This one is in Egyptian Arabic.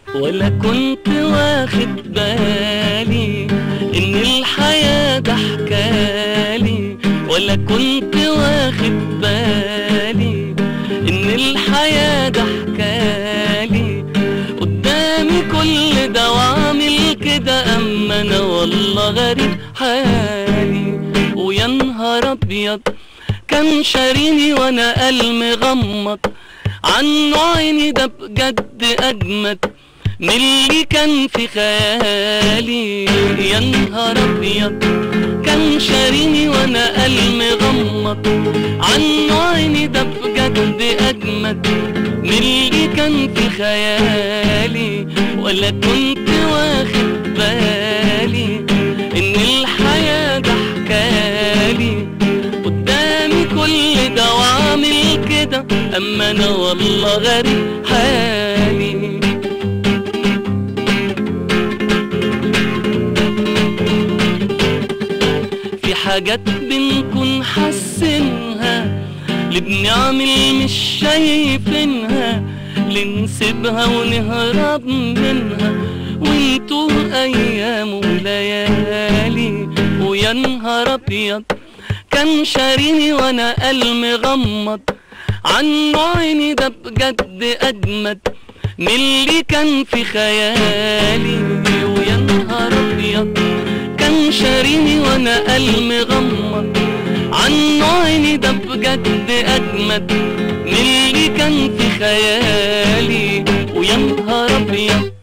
ولا كنت واخد بالي ان الحياة ضحكالي ولا كنت واخد بالي ان الحياة ضحكالي قدامي كل ده وعامل كده اما انا والله غريب حالي ويا نهار ابيض كان شاريني وانا قلبي مغمض عنه عيني ده بجد اجمد من اللي كان في خيالي يا نهار ابيض كان شاريني وانا قلبي مغمض عنه عيني ده بجد اجمد من اللي كان في خيالي ولا كنت واخد بالي ان الحياة ضحكالي قدامي كل ده وعامل كده اما انا والله غريب حالي في حاجات بنكون حاسينها اللي بنعمل مش شايفينها اللي نسيبها ونهرب منها ونتوه ايام وليالي ويا نهار ابيض كان شاريني وانا قلبي مغمض عنه عيني ده بجد اجمد من اللي كان في خيالي ويا نهار ابيض كان شاريني وانا قلبي مغمض عنه عيني ده بجد اجمد من اللي كان في خيالي ويا نهار ابيض